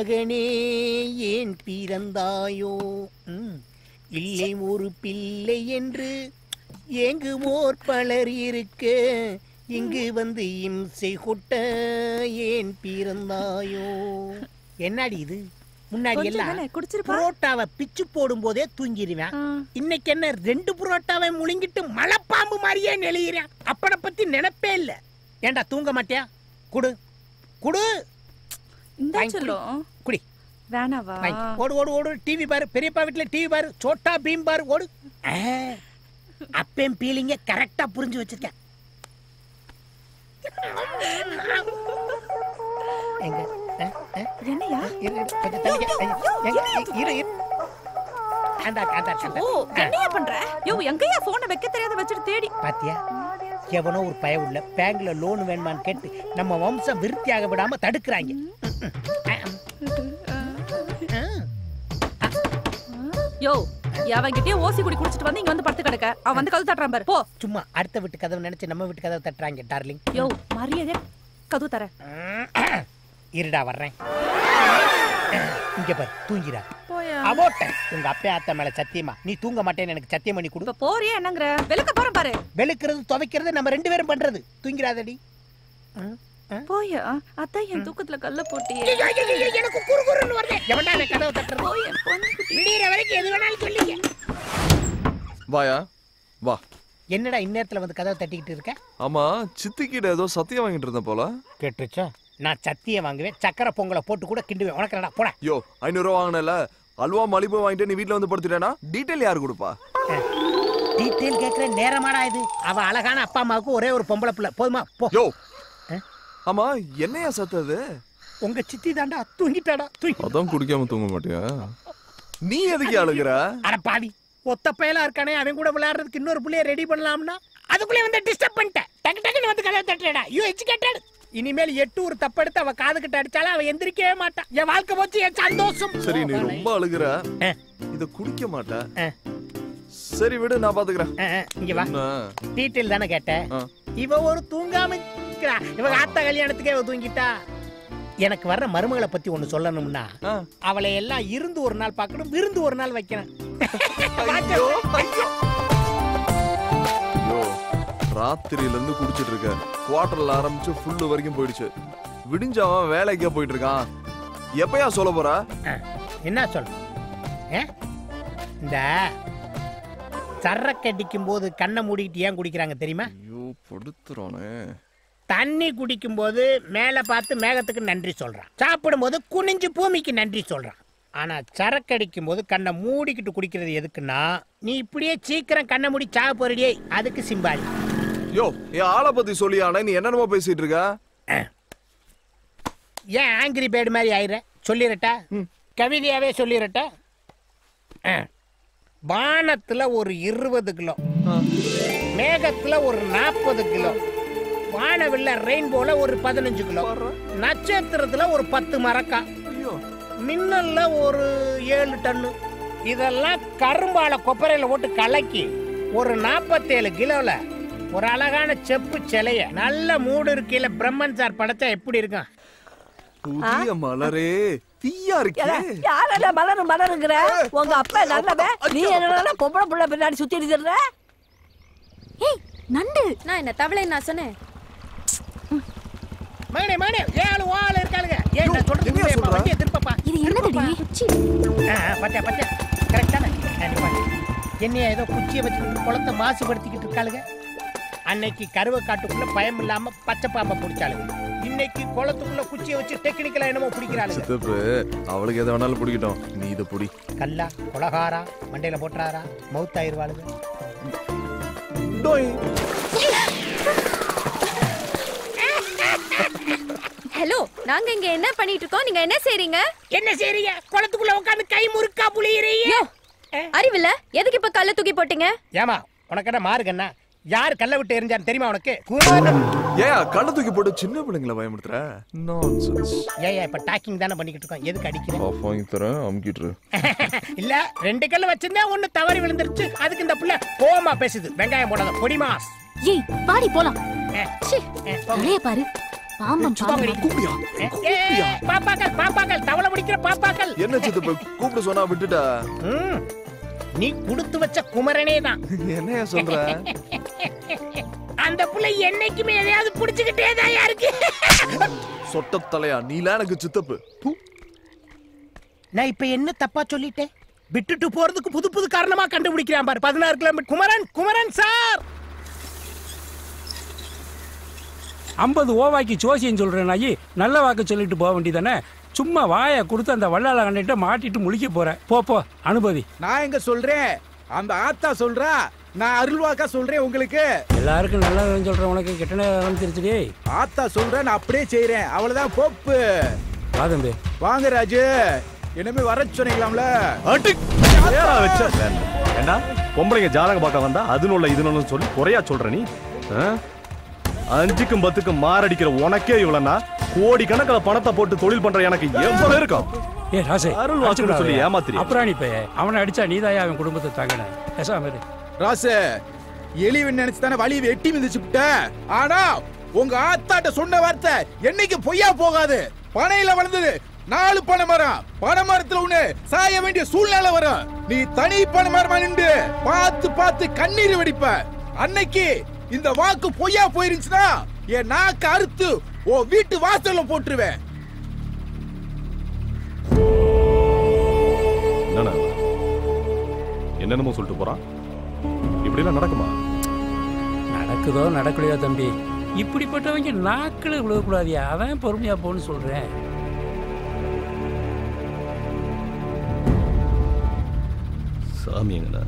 மகனே ஏன் பிறந்தாயோ ம், இல்லை ஒரு பிள்ளை என்று ஏங்குவோர் பலர் இருக்க இங்கு வந்து இம்சை கொட்ட ஏன் பிறந்தாயோ என்னடி இது முன்னாடி கொஞ்சம் எல்லாம் தானே, குடிச்சிருப்பா. புரோட்டாவை பிச்சு போடும் போதே தூங்கிடுவேன் இன்னைக்கு என்ன ரெண்டு புரோட்டாவை முழுங்கிட்டு மலைப்பாம்பு மாதிரியே நெளிகிறேன் அப்பனை பத்தி நினைப்பே இல்ல ஏன்டா தூங்க மாட்டியா குடு குடு இந்த வாங்கி குடி. சொல்லும் குடி வேணாவா வாங்கி. ஓடு ஓடு ஓடு டிவி பாரு பெரியப்பா வீட்டுல டிவி பாரு சோட்டா பீம் பாரு ஓடு ஆ, அப்பேன் பீலிங்க கரெக்டா புரிஞ்சு வச்சிருக்கேன் எங்க ஆ, ஆ, என்னையா இரு, இரு, கொஞ்சம் தள்ளிக்க. ஐயோ, எங்க, இரு, இரு. அந்தா, அந்தா, அந்தா. ஓ ஆ. என்னையா பண்ற யோ எங்கயா போனை வைக்க தெரியாத வச்சுட்டு தேடி பாத்தியா எவனோ ஒரு பய உள்ள பேங்க்ல லோன் வேணுமான்னு கேட்டு நம்ம வம்சம் விருத்தியாக விடாம தடுக்கிறாங்க யோ அவன்கிட்டயே ஓசி குடி குடிச்சிட்டு வந்து இங்க வந்து படுத்து கிடக்க அவன் வந்து கழுத்து தட்டுறான் பாரு போ சும்மா அடுத்த வீட்டு கதவு நினைச்சு நம்ம வீட்டு கதவை தட்டுறாங்க டார்லிங் யோ மரியாதை கதவு தர இருடா வர்றேன் இங்க பாரு தூங்கிடா போயா அபோட்ட உங்க அப்பே ஆத்த மேல சத்தியமா நீ தூங்க மாட்டேன்னு எனக்கு சத்தியம் பண்ணி கொடு இப்ப போறியா என்னங்கற விளக்க போறேன் பாரு வெளுக்கிறது துவைக்கிறது நம்ம ரெண்டு பேரும் பண்றது தூங்கிறாதடி போயா அதான் என் தூக்கத்துல கல்ல போட்டியே ஐயோ, ஐயோ, ஐயோ, எனக்கு குறு குறுன்னு வருது எவன்டா அந்த கதவை தட்டுறது போய் என் பொண்ணுக்குட்டி விடியிற வரைக்கும் எது வேணாலும் சொல்லிங்க வாயா வா என்னடா இந்நேரத்துல வந்து கதவை தட்டிக்கிட்டு இருக்க ஆமா சித்திக்கிட்ட ஏதோ சத்தியம் வாங்கிட்டு இருந்தேன் போல கேட்டுச்சா நான் சத்திய வாங்குவேன் சக்கரை பொங்கலை போட்டு கூட கிண்டுவேன் உனக்கு என்னடா போட யோ ஐநூறுரூவா வாங்கினல அல்வா மலிப்பு வாங்கிட்டு நீ வீட்ல வந்து படுத்துட்டேனா டீட்டெயில் யார் கொடுப்பா டீட்டெயில் கேட்குற நேரமாடா இது அவ அழகான அப்பா அம்மாவுக்கு ஒரே ஒரு பொம்பளை பிள்ளை போதுமா போ யோ ஆமா என்னையா சத்தது உங்க சித்தி தாண்டா தூங்கிட்டாடா தூங்கி அதான் குடிக்காம தூங்க மாட்டியா நீ எதுக்கு அழுகுற அட பாவி ஒத்த பயலா இருக்கானே அவன் கூட விளையாடுறதுக்கு இன்னொரு புள்ளைய ரெடி பண்ணலாம்னா அதுக்குள்ளே வந்து டிஸ்டர்ப் பண்ணிட்டேன் டக்கு டக்குன்னு வந்து கதவை தட்டுறடா யூ எஜுகேட்டட் இனிமேல் எட்டு ஒரு தப்பெடுத்து அவ காது கிட்ட அடிச்சாலும் அவ எந்திரிக்கவே மாட்டான் என் வாழ்க்கை போச்சு என் சந்தோஷம் சரி நீ ரொம்ப அழுகுற ஆ. இத குடிக்க மாட்ட ஆ. சரி விடு நான் பாத்துக்கிறேன் ஆ, ஆ, இங்க வா என்ன? டீட்டெயில் தானே கேட்டேன் ஆ. இவ ஒரு தூங்காம இருக்கிறா இவ ஆத்தா கல்யாணத்துக்கே இவ தூங்கிட்டா எனக்கு வர்ற மருமகளை பத்தி ஒண்ணு சொல்லணும்னா ஆ. அவளை எல்லாம் இருந்து ஒரு நாள் பார்க்கணும் விருந்து ஒரு நாள் வைக்கணும் ஐயோ, ஐயோ. ஐயோ, ராத்திரியில இருந்து குடிச்சிட்டு இருக்க குவார்டர்ல ஆரம்பிச்சு ஃபுல்லு வரைக்கும் போயிடுச்சு விடிஞ்சவன் வேலைக்கே போயிட்டு இருக்கான் எப்பயா சொல்ல போற ஆ, என்ன சொல்ல ஏ? இந்த சரக்கு அடிக்கும் போது கண்ணை மூடிக்கிட்டு ஏன் குடிக்கிறாங்க தெரியுமா ஐயோ படுத்துறானே தண்ணி குடிக்கும் போது மேலே பார்த்து மேகத்துக்கு நன்றி சொல்றான் சாப்பிடும்போது குனிஞ்சு பூமிக்கு நன்றி சொல்றான் ஆனா சரக்கு அடிக்கும் போது கண்ணை மூடிக்கிட்டு குடிக்கிறது எதுக்குன்னா நீ இப்படியே சீக்கிரம் கண்ணை மூடி சாக போறடியே அதுக்கு சிம்பாலி யோ என் ஆளை பத்தி சொல்லியானே நீ என்னென்னமோ பேசிட்டு இருக்க ஏன் ஆங்கிரி பேர்டு மாதிரி ஆயிர சொல்லிடட்டா கவிதையாவே சொல்லிடட்டா ஆ. வானத்துல ஒரு இருபது கிலோ மேகத்துல ஒரு நாற்பது கிலோ வானவில்ல ரெயின்போல ஒரு பதினஞ்சு கிலோ நட்சத்திரத்துல ஒரு பத்து மரக்கா ஐயோ மின்னல்ல ஒரு ஏழு டன்னு இதெல்லாம் கரும்பால கொப்பரையில போட்டு கலக்கி ஒரு நாற்பத்தேழு கிலோல ஒரு அழகான செப்பு சிலைய நல்ல மூடு இருக்கையில பிரம்மன் சார் படைச்சா எப்படி இருக்கும் புதிய மலரே தீயா இருக்கே யாரடா மலரு மலருங்கிற உங்க அப்பா நல்லவன் நீ என்னடா பொம்பளை புள்ள பின்னாடி சுத்தி இருக்கிற ஏய் நண்டு நான் என்ன தவளை நான் சொன்னேன் மகனே மகனே ஏழு வாள் இருக்காளுங்க ஏன் நான் சொல்றது என்னையா உண்மையாப்பா? சொல்ற? வண்டியை திருப்பப்பா இது என்னதுடி குச்சி ஆ, ஆ, பாத்தியா பாத்தியா கரெக்ட் தானே ஆ, நிப்பாட்டு. என்னைய ஏதோ குச்சியை வச்சுக்கிட்டு குளத்தை மாசுபடுத்திக்கிட்டு இருக்காளுங்க அன்னைக்கு கருவ காட்டுக்குள்ள பயம் இல்லாம பச்சை பாம்பை பிடிச்சாளுங்க இன்னைக்கு குளத்துக்குள்ள குச்சியை வச்சு டெக்னிக்கலா என்னமோ பிடிக்கிறாளுங்க சித்தப்பு அவளுக்கு எதை வேணாலும் பிடிக்கட்டும் நீ இதை பிடி கல்லா கொலகாரா மண்டையில போட்டுறாரா மவுத் ஆயிருவாளுங்க டோய் ஹலோ நாங்க இங்க என்ன பண்ணிட்டு இருக்கோம் நீங்க என்ன செய்றீங்க என்ன செய்றீங்க குளத்துக்குள்ள உட்காந்து கை முறுக்கா புளியறீங்க யோ அறிவில்ல எதுக்கு இப்ப கல்ல தூக்கி போட்டீங்க ஏமா உனக்கு என்ன மாறுகண்ணா யார் கல்ல விட்டு எரிஞ்சான்னு தெரியுமா உனக்கு ஏன் கண்ணை தூக்கி போட்டு சின்ன பிள்ளைங்களை பயமுடுத்துற நான்சென்ஸ் ஏன் இப்ப டாக்கிங் தானே பண்ணிக்கிட்டு இருக்கோம் எதுக்கு அடிக்கிறேன் ஆஃப் வாங்கி தரேன் அமுக்கிட்டு இல்ல ரெண்டு கல்லு வச்சிருந்தா ஒண்ணு தவறி விழுந்துருச்சு அதுக்கு இந்த புள்ள கோமா பேசுது வெங்காயம் போடாத பொடிமாஸ் ஏய் வாடி போலாம் அஹ், ச்சீ, அஹ், போ. தலைய பாரு பாம்பன் பாம்பன் கூப்பிடியா ஏ, பாப்பாக்கள் பாப்பாக்கள் தவளை பிடிக்கிற பாப்பாக்கள் என்ன சித்தப்பு கூப்பிட்டு சொன்னா விட்டுட்ட ம், நீ கொடுத்து வச்ச குமரனே தான் என்னையா சொல்ற அந்த புள்ள என்னைக்குமே எதையாவது புடிச்சுக்கிட்டே தான் இருக்கு சொட்ட தலையா நீலாம் எனக்கு சித்தப்பு பூ. நான் இப்ப என்ன தப்பா சொல்லிட்டேன் விட்டுட்டு போறதுக்கு புது புது காரணமா கண்டுபிடிக்கிறான் பாரு பதினாறு கிலோமீட்டர் குமரன் குமரன் சார் ஐம்பது ஓவாய்க்கு ஜோசியம் சொல்றேன் ஐயே நல்ல வாக்கு சொல்லிட்டு போக வேண்டியதானே சும்மா வாயை கொடுத்து அந்த வல்லால கண்டிட்ட மாட்டிட்டு முழிக்க போறேன் போ போ அனுபவி நான் எங்க சொல்றேன் அந்த ஆத்தா சொல்றா நான் அருள்வாக்கா சொல்றேன் உங்களுக்கு எல்லாருக்கும் நல்ல சொல்றேன் உனக்கு கெட்ட நேரம் தெரிச்சுடி ஆத்தா சொல்றேன் நான் அப்படியே செய்றேன் அவ்வளவுதான் போப்பு வா தம்பி வாங்க ராஜு இனிமே வர சொன்னீங்களாம்ல ஏடா வச்ச ஏண்டா பொம்பளைங்க ஜாதகம் பார்க்க வந்தா அது நூல்ல இது நூல்னு சொல்லி குறையா சொல்ற நீ ஆ? அஞ்சுக்கும் பத்துக்கும் மாரடிக்கிற உனக்கே இவ்வளவுனா கோடி கணக்கில் பணத்தை போட்டு தொழில் பண்ற எனக்கு எவ்வளவு இருக்கும் ஏ ராசே அருள் வாக்குன்னு சொல்லி ஏமாத்துறியா? அப்புறாணி பைய அவனை அடிச்சா நீதாயா அவன் குடும்பத்தை தாங்கின பேசாம இரு ராசு எலிவன் நினைச்சு தானே வழி வெட்டி மிதிச்சு விட்ட ஆனா உங்க ஆத்தாட்ட சொன்ன வார்த்தை என்னைக்கு பொய்யா போகாது பனையில வளர்ந்தது நாலு பனை மரம் பனை மரத்துல ஒண்ணு சாய வேண்டிய சூழ்நிலை வரும் நீ தனி பனை மரமா நின்று பார்த்து பார்த்து கண்ணீர் வெடிப்ப அன்னைக்கு இந்த வாக்கு பொய்யா போயிருந்துச்சுன்னா என் நாக்கு அறுத்து ஓ வீட்டு வாசல்ல போட்டுருவேன் என்னண்ணா என்னென்னமோ சொல்லிட்டு போறான் இப்படிலாம் நடக்குமா நடக்குதோ நடக்கலையோ தம்பி இப்படிப்பட்டவங்க நாக்கில் விழுகக்கூடாதியா அதான் பொறுமையா போன்னு சொல்றேன் சாமி எங்கண்ணா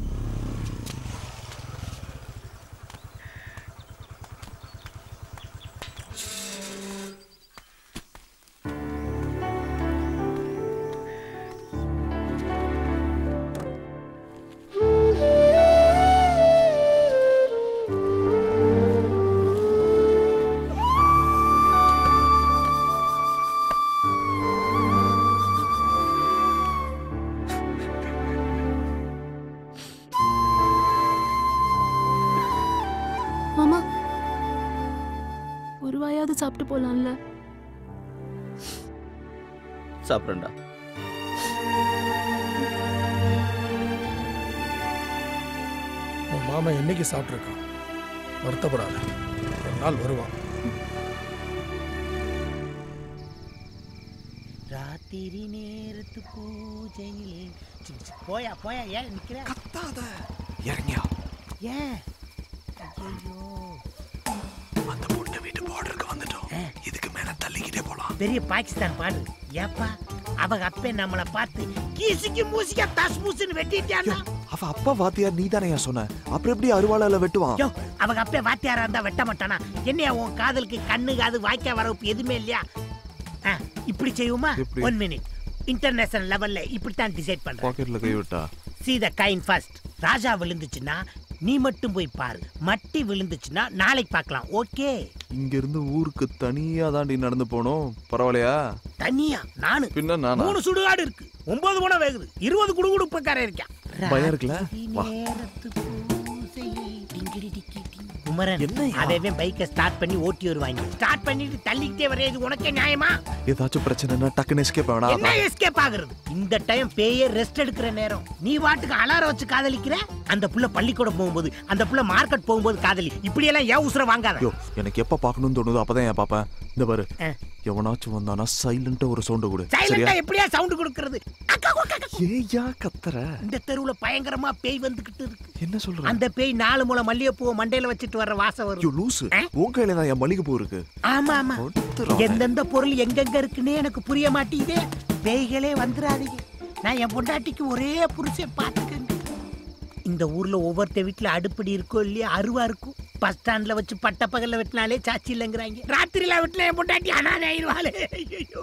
மாமா ஒரு வாயாவது சாப்பிட்டு போலாம்ல சாப்பிட்றேன்டா உன் மாமா என்னைக்கு சாப்பிட்ருக்கான் வருத்தப்படாத ஒரு நாள் வருவான் ராத்திரி நேரத்து பூஜையிலே சி, சி, போயா போயா ஏன் நிக்கிற கத்தாத இறங்கியா ஏன் ஐயோ அந்த பொண்ணு வீட்டு பார்டருக்கு வந்துட்டோம் இதுக்கு மேல தள்ளிக்கிட்டே போலாம் பெரிய பாகிஸ்தான் பாடு ஏப்பா அவங்க அப்பே நம்மளை பார்த்து கீசிக்கு மூசிக்க தஸ் மூசுன்னு வெட்டிட்டானா அவ அப்பா வாத்தியார் நீ தானே சொன்ன அப்புறம் எப்படி அருவாளால வெட்டுவான் யோ அவங்க அப்பே வாத்தியாரா இருந்தா வெட்ட மாட்டானா என்னையா உன் காதலுக்கு கண்ணு காது வாய்க்கா வரப்பு எதுவுமே இல்லையா ஆ, இப்படி செய்வோமா எப்படி? ஒன் மினிட் இன்டர்நேஷனல் லெவல்ல இப்படித்தான் டிசைட் பண்றேன் பாக்கெட்ல கை விட்டா see the கைன் ஃபர்ஸ்ட் ராஜா விழுந்துச்சுன்னா நீ மட்டும் போய் பாரு மட்டி விழுந்துச்சுன்னா நாளைக்கு பார்க்கலாம் ஓகே இங்க இருந்து ஊருக்கு தனியா தாண்டி நடந்து போனோம் பரவாயில்லையா தனியா நானு பின்ன நானா மூணு சுடுகாடு இருக்கு ஒன்பது கூட வேகுது இருபது குடுகுடுப்புக்காரன் இருக்கான் பயம் இருக்குல்ல? வா. நேரத்து பூசை, டிங்கிடி டிக்கி டிங். குமரன் என்னய்யா? அவன் பைக்கை ஸ்டார்ட் பண்ணி ஓட்டி வருவாங்க ஸ்டார்ட் பண்ணிட்டு தள்ளிக்கிட்டே வர இது உனக்கே நியாயமா ஏதாச்சும் பிரச்சனைனா டக்குன்னு எஸ்கேப் ஆகணும் என்ன அதான். எஸ்கேப் ஆகுறது இந்த டைம் பேயே ரெஸ்ட் எடுக்கிற நேரம் நீ வாட்டுக்கு அலாரம் வச்சு காதலிக்கிற அந்த புள்ள பள்ளிக்கூடம் போகும்போது அந்த புள்ள மார்க்கெட் போகும்போது காதலி இப்படி எல்லாம் ஏன் உசுர வாங்காத ஐயோ எனக்கு எப்ப பார்க்கணும்னு தோணுதோ அப்பதான் ஏன் பாப்பேன் இந்த பாரு ஆ. எவனாச்சும் வந்தானா சைலண்டா ஒரு சவுண்ட் கொடு சரியா சைலண்டா எப்படியா சவுண்ட் கொடுக்கறது அக்கா, அக்கா, அக்கா. ஏயா கத்துற இந்த தெருவுல பயங்கரமா பேய் வந்துகிட்டு இருக்கு என்ன சொல்ற அந்த பேய் நாலு முளை மல்லிகைப்பூவை மண்டையில வச்சுட்டு வர்ற வாசம் ஐயோ வரும் லூசு ஆ? உன் கையில தான் என் மளிகை பூ இருக்கு ஆமா ஆமா கொடுத்துறோம். எந்தெந்த பொருள் எங்கெங்க இருக்குன்னே எனக்கு புரிய மாட்டேங்குதே பேய்களே வந்துடாதீங்க நான் என் பொண்டாட்டிக்கு ஒரே புருஷன் பார்த்துக்கங்க இந்த ஊர்ல ஒவ்வொருத்த வீட்டுல அடுப்படி இருக்கோ இல்லையா அருவா இருக்கும் பஸ் ஸ்டாண்ட்ல வச்சு பட்ட பகல்ல வெட்டினாலே சாச்சி இல்லைங்கிறாங்க ராத்திரில வெட்டினா என் பொண்டாட்டி அனாதை ஆயிடுவாளே ஐயோ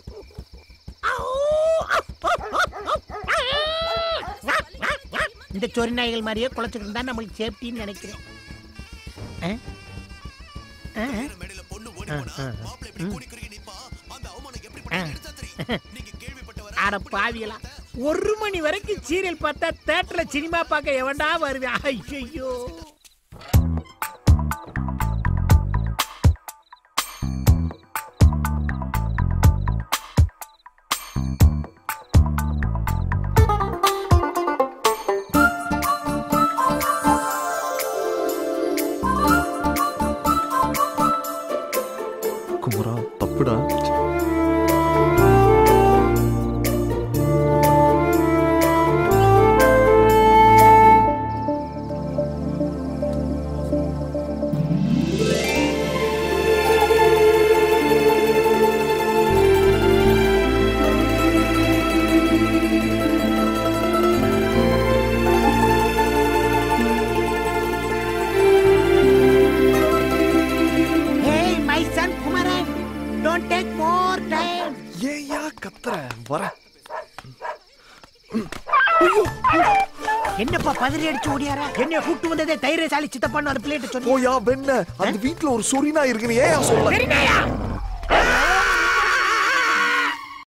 இந்த சொறி நாய்கள் மாதிரியே குலைச்சிட்டு இருந்தா நம்மளுக்கு சேஃப்டின்னு நினைக்கிறேன் ஆ? ஆ? ஆ, ஆ, ம். ஆ. அட பாவியலா ஒரு மணி வரைக்கும் சீரியல் பார்த்தா தேட்டர்ல சினிமா பார்க்க எவன்டா வருவேன் ஐயோ மோர் டைம் ஏயா கத்துற வர என்னப்பா பதறி அடிச்சு ஓடியாரா என்னைய கூட்டு வந்ததே தைரியசாலி சித்தப்பான்னு ஒரு பிளேட் சொல்லி போயா வெண்ண அந்த வீட்ல ஒரு சொரினா இருக்குன்னு ஏன் சொல்ல வெறிநாயா